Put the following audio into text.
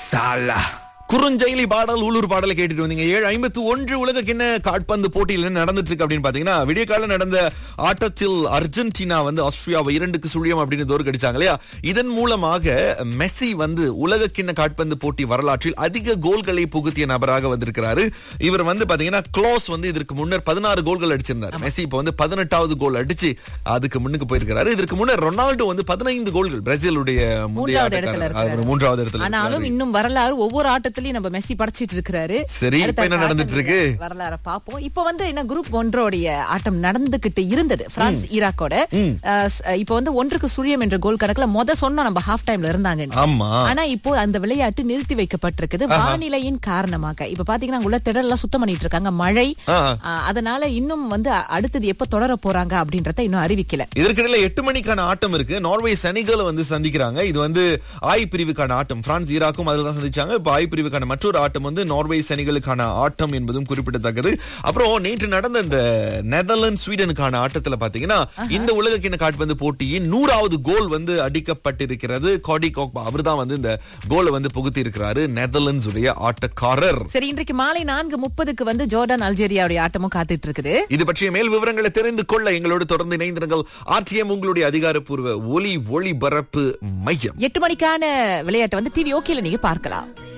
சாலா குறுஞ்செயலி பாடல் உள்ளூர் பாடலை கேட்டுட்டு வந்தீங்க ஏழு ஐம்பத்தி ஒன்று உலக கிண்ண காட்பந்து போட்டியில் என்ன நடந்துட்டு இருக்கு அப்படின்னு பாத்தீங்கன்னா விடிய கால நடந்த ஆட்டத்தில் அர்ஜென்டினா வந்து ஆஸ்திரியாவை இரண்டுக்கு சுழியம் அப்படின்னு தோற்கடிச்சாங்க இல்லையா இதன் மூலமாக மெஸ்ஸி வந்து உலக கிண்ண காட்பந்து போட்டி வரலாற்றில் அதிக கோல்களை புகுத்திய நபராக வந்திருக்கிறாரு இவர் வந்து பாத்தீங்கன்னா க்ளோஸ் வந்து இதற்கு முன்னர் பதினாறு கோல்கள் அடிச்சிருந்தார் மெஸ்ஸி இப்ப வந்து பதினெட்டாவது கோல் அடிச்சு அதுக்கு முன்னுக்கு போயிருக்கிறாரு இதற்கு முன்னர் ரொனால்டோ வந்து பதினைந்து கோல்கள் பிரேசிலுடைய முந்தைய மூன்றாவது இடத்துல ஆட்டக்காரர் இருக்காரு. அவர் மூன்றாவது இடத்துல ஆனாலும் இருக்கிறாரு. இன்னும் வரலாறு ஒவ்வொரு ஆட்டத்திலயும் நம்ம மெஸ்ஸி படைச்சிட்டு இருக்காரு சரி, இப்ப என்ன நடந்துட்டு இருக்கு? வரலாற பாப்போம் இப்ப வந்து என்ன குரூப் ஒன்றோடைய ஆட்டம் நடந்துகிட்டு இருந்தது பிரான்ஸ் ஈராக்கோட அஹ், ஸ்- இப்ப வந்து ஒன்றுக்கு சுழியம் என்ற கோல் கணக்குல மொத சொன்னோம் நம்ம ஹாஃப் டைம்ல இருந்தாங்க ஆமா ஆனா இப்போ அந்த விளையாட்டு நிறுத்தி வைக்கப்பட்டிருக்குது வானிலையின் காரணமாக இப்ப பாத்தீங்கன்னா உள்ள திடல் எல்லாம் சுத்தம் பண்ணிட்டு இருக்காங்க மழை ஆ. அஹ், அதனால இன்னும் வந்து அ- அடுத்தது எப்ப தொடர போறாங்க அப்படின்றத இன்னும் அறிவிக்கல இதற்கிடையில எட்டு மணிக்கான ஆட்டம் இருக்கு நார்வே செனிகல் வந்து சந்திக்கிறாங்க இது வந்து ஆய் பிரிவுக்கான ஆட்டம் பிரான்ஸ் ஈராக்கும் அதில் தான் சந்திச்சாங்க இப்ப ஆய் பிரிவுக்கான மற்றொரு ஆட்டம் வந்து நார்வே செனிகலுக்கான ஆட்டம் என்பதும் குறிப்பிடத்தக்கது அப்புறம் நேற்று நடந்த இந்த நெதர்லாந்து ஸ்வீடனுக்கான ஆட்டத்துல பாத்தீங்கன்னா இந்த உலக கிண்ண காட்பந்து போட்டியின் நூறாவது கோல் வந்து அடிக்கப்பட்டிருக்கிறது காடி கோக்பா அவர் தான் வந்து இந்த கோலை வந்து புகுத்தி இருக்கிறாரு நெதர்லாந்து உடைய ஆட்டக்காரர் சரி இன்றைக்கு மாலை நான்கு முப்பதுக்கு வந்து ஜோர்டான் அல்ஜேரியாவுடைய ஆட்டமும் காத்துட்டு இருக்குது இது பற்றிய மேல் விவரங்களை தெரிந்து கொள்ள எங்களோடு தொடர்ந்து இணைந்திருங்கள் ஆர்டிஎம் உங்களுடைய அதிகாரப்பூர்வ ஒலி ஒளிபரப்பு மையம் எட்டு மணிக்கான விளையாட்டை வந்து டிவி ஓகேல நீங்க பார்க்கலாம்